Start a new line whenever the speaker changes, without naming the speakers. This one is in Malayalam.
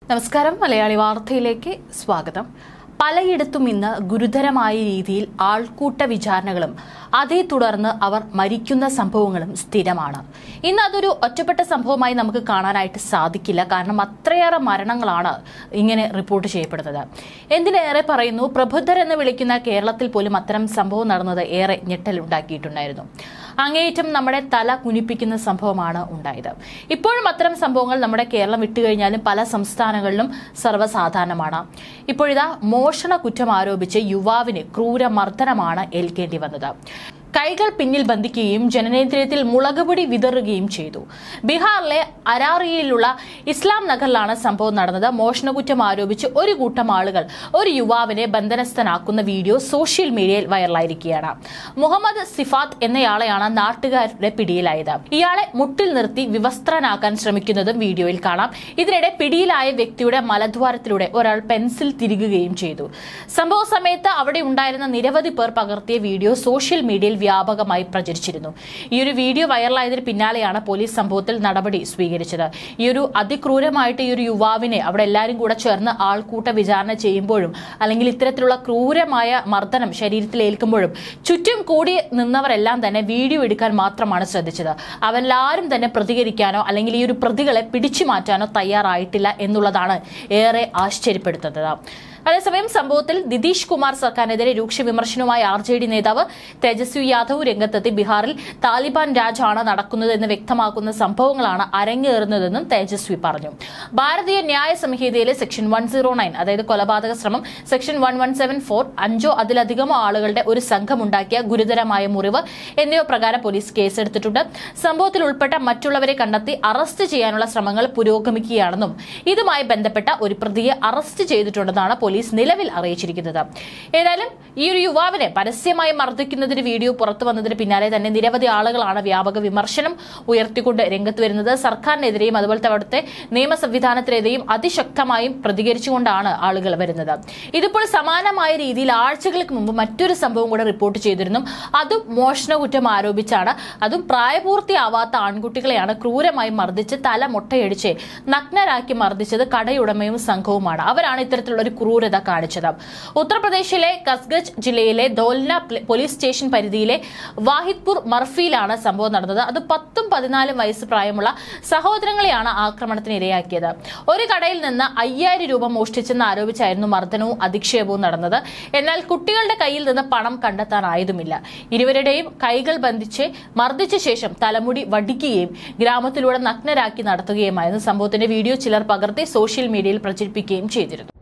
നമസ്കാരം മലയാളി വാർത്തയിലേക്ക് സ്വാഗതം പലയിടത്തും ഇന്ന് ഗുരുതരമായ രീതിയിൽ ആൾക്കൂട്ട വിചാരണകളും അതേ തുടർന്ന് അവർ മരിക്കുന്ന സംഭവങ്ങളും സ്ഥിരമാണ് ഇന്ന് അതൊരു ഒറ്റപ്പെട്ട സംഭവമായി നമുക്ക് കാണാനായിട്ട് സാധിക്കില്ല കാരണം അത്രയേറെ മരണങ്ങളാണ് ഇങ്ങനെ റിപ്പോർട്ട് ചെയ്യപ്പെടുന്നത് എന്തിനേറെ പറയുന്നു പ്രബുദ്ധർ എന്ന് വിളിക്കുന്ന കേരളത്തിൽ പോലും അത്തരം സംഭവം നടന്നത് ഏറെ ഞെട്ടലുണ്ടാക്കിയിട്ടുണ്ടായിരുന്നു അങ്ങേയറ്റം നമ്മുടെ തല കുനിപ്പിക്കുന്ന സംഭവമാണ് ഉണ്ടായത് ഇപ്പോഴും അത്തരം സംഭവങ്ങൾ നമ്മുടെ കേരളം വിട്ടുകഴിഞ്ഞാലും പല സംസ്ഥാനങ്ങളിലും സർവ്വസാധാരണമാണ് ഇപ്പോഴിതാ മോഷണ കുറ്റം ആരോപിച്ച് യുവാവിന് ക്രൂരമർദ്ദനമാണ് ഏൽക്കേണ്ടി വന്നത് കൈകൾ പിന്നിൽ ബന്ധിക്കുകയും ജനനേന്ദ്രിയത്തിൽ മുളകുപൊടി വിതറുകയും ചെയ്തു ബീഹാറിലെ അരാറിയയിലുള്ള ഇസ്ലാം നഗറിലാണ് സംഭവം നടന്നത് മോഷണക്കുറ്റം ആരോപിച്ച് ഒരു കൂട്ടം ആളുകൾ ഒരു യുവാവിനെ ബന്ധനസ്ഥനാക്കുന്ന വീഡിയോ സോഷ്യൽ മീഡിയയിൽ വൈറലായിരിക്കുകയാണ് മുഹമ്മദ് സിഫാത്ത് എന്നയാളെയാണ് നാട്ടുകാരുടെ പിടിയിലായത് ഇയാളെ മുട്ടിൽ നിർത്തി വിവസ്ത്രനാക്കാൻ ശ്രമിക്കുന്നതും വീഡിയോയിൽ കാണാം ഇതിനിടെ പിടിയിലായ വ്യക്തിയുടെ മലദ്വാരത്തിലൂടെ ഒരാൾ പെൻസിൽ തിരികുകയും ചെയ്തു സംഭവ സമയത്ത് അവിടെ ഉണ്ടായിരുന്ന നിരവധി പേർ പകർത്തിയ വീഡിയോ സോഷ്യൽ മീഡിയയിൽ വ്യാപകമായി പ്രചരിച്ചിരുന്നു ഈ ഒരു വീഡിയോ വൈറലായതിന് പിന്നാലെയാണ് പോലീസ് സംഭവത്തിൽ നടപടി സ്വീകരിച്ചത് ഈ ഒരു അതിക്രൂരമായിട്ട് ഈ ഒരു യുവാവിനെ അവിടെ എല്ലാവരും കൂടെ ചേർന്ന് ആൾക്കൂട്ട വിചാരണ ചെയ്യുമ്പോഴും അല്ലെങ്കിൽ ഇത്തരത്തിലുള്ള ക്രൂരമായ മർദ്ദനം ശരീരത്തിൽ ഏൽക്കുമ്പോഴും ചുറ്റും കൂടി നിന്നവരെല്ലാം തന്നെ വീഡിയോ എടുക്കാൻ മാത്രമാണ് ശ്രദ്ധിച്ചത് അവരെല്ലാവരും തന്നെ പ്രതികരിക്കാനോ അല്ലെങ്കിൽ ഈ ഒരു പ്രതികളെ പിടിച്ചു മാറ്റാനോ തയ്യാറായിട്ടില്ല എന്നുള്ളതാണ് ഏറെ ആശ്ചര്യപ്പെടുത്തുന്നത് അതേസമയം സംഭവത്തിൽ നിതീഷ് കുമാർ സർക്കാരിനെതിരെ രൂക്ഷ വിമർശനവുമായി ആർ ജെ ഡി നേതാവ് തേജസ്വി യാദവ് രംഗത്തെത്തി ബീഹാറിൽ താലിബാൻ രാജാണ് നടക്കുന്നതെന്ന് വ്യക്തമാക്കുന്ന സംഭവങ്ങളാണ് അരങ്ങേറുന്നതെന്നും തേജസ്വി പറഞ്ഞു ഭാരതീയ ന്യായ സംഹിതയിലെ സെക്ഷൻ വൺ സീറോ നയൻ അതായത് കൊലപാതക ശ്രമം section one one seven four അഞ്ചോ അതിലധികമോ ആളുകളുടെ ഒരു സംഘമുണ്ടാക്കിയ ഗുരുതരമായ മുറിവ് എന്നിവ പ്രകാരം പോലീസ് കേസെടുത്തിട്ടുണ്ട് സംഭവത്തിൽ ഉൾപ്പെട്ട മറ്റുള്ളവരെ കണ്ടെത്തി അറസ്റ്റ് ചെയ്യാനുള്ള ശ്രമങ്ങൾ പുരോഗമിക്കുകയാണെന്നും ഇതുമായി ബന്ധപ്പെട്ട ഒരു പ്രതിയെ അറസ്റ്റ് ചെയ്തിട്ടുണ്ടെന്നാണ് പോലീസ് നിലവിൽ അറിയിച്ചിരിക്കുന്നത് ഏതായാലും ഈ ഒരു യുവാവിനെ പരസ്യമായി മർദ്ദിക്കുന്നതിന് വീഡിയോ പുറത്തു വന്നതിന് പിന്നാലെ തന്നെ നിരവധി ആളുകളാണ് വ്യാപക വിമർശനം ഉയർത്തിക്കൊണ്ട് രംഗത്ത് വരുന്നത് സർക്കാരിനെതിരെയും അതുപോലത്തെ അവിടുത്തെ നിയമ സംവിധാനത്തിനെതിരെയും അതിശക്തമായും പ്രതികരിച്ചുകൊണ്ടാണ് ആളുകൾ വരുന്നത് ഇതിപ്പോൾ സമാനമായ രീതിയിൽ ആഴ്ചകൾക്ക് മുമ്പ് മറ്റൊരു സംഭവം കൂടെ റിപ്പോർട്ട് ചെയ്തിരുന്നു അതും മോഷണ കുറ്റം ആരോപിച്ചാണ് അതും പ്രായപൂർത്തിയാവാത്ത ആൺകുട്ടികളെയാണ് ക്രൂരമായി മർദ്ദിച്ച് തല മുട്ടയടിച്ച് നഗ്നരാക്കി മർദ്ദിച്ചത് കടയുടമയും സംഘവുമാണ് അവരാണ് ഇത്തരത്തിലുള്ള ഒരു ക്രൂരത കാണിച്ചത് ഉത്തർപ്രദേശിലെ കസ്ഗജ് ജില്ലയിലെ ദോൽന പ്ല- പോലീസ് സ്റ്റേഷൻ പരിധിയിലെ വാഹിദ്പൂർ മർഫിയിലാണ് സംഭവം നടന്നത് അത് പത്തും പതിനാലും വയസ്സ് പ്രായമുള്ള സഹോദരങ്ങളെയാണ് ആക്രമണത്തിന് ഇരയാക്കിയത് ഒരു കടയിൽ നിന്ന് അയ്യായിരം രൂപ മോഷ്ടിച്ചെന്ന് ആരോപിച്ചായിരുന്നു മർദ്ദനവും അധിക്ഷേപവും നടന്നത് എന്നാൽ കുട്ടികളുടെ കയ്യിൽ നിന്ന് പണം കണ്ടെത്താനായതുമില്ല ഇരുവരുടെയും കൈകൾ ബന്ധിച്ച് മർദ്ദിച്ച ശേഷം തലമുടി വടിക്കുകയും ഗ്രാമത്തിലൂടെ നഗ്നരാക്കി നടത്തുകയുമായിരുന്നു സംഭവത്തിന്റെ വീഡിയോ ചിലർ പകർത്തി സോഷ്യൽ മീഡിയയിൽ പ്രചരിപ്പിക്കുകയും ചെയ്തിരുന്നു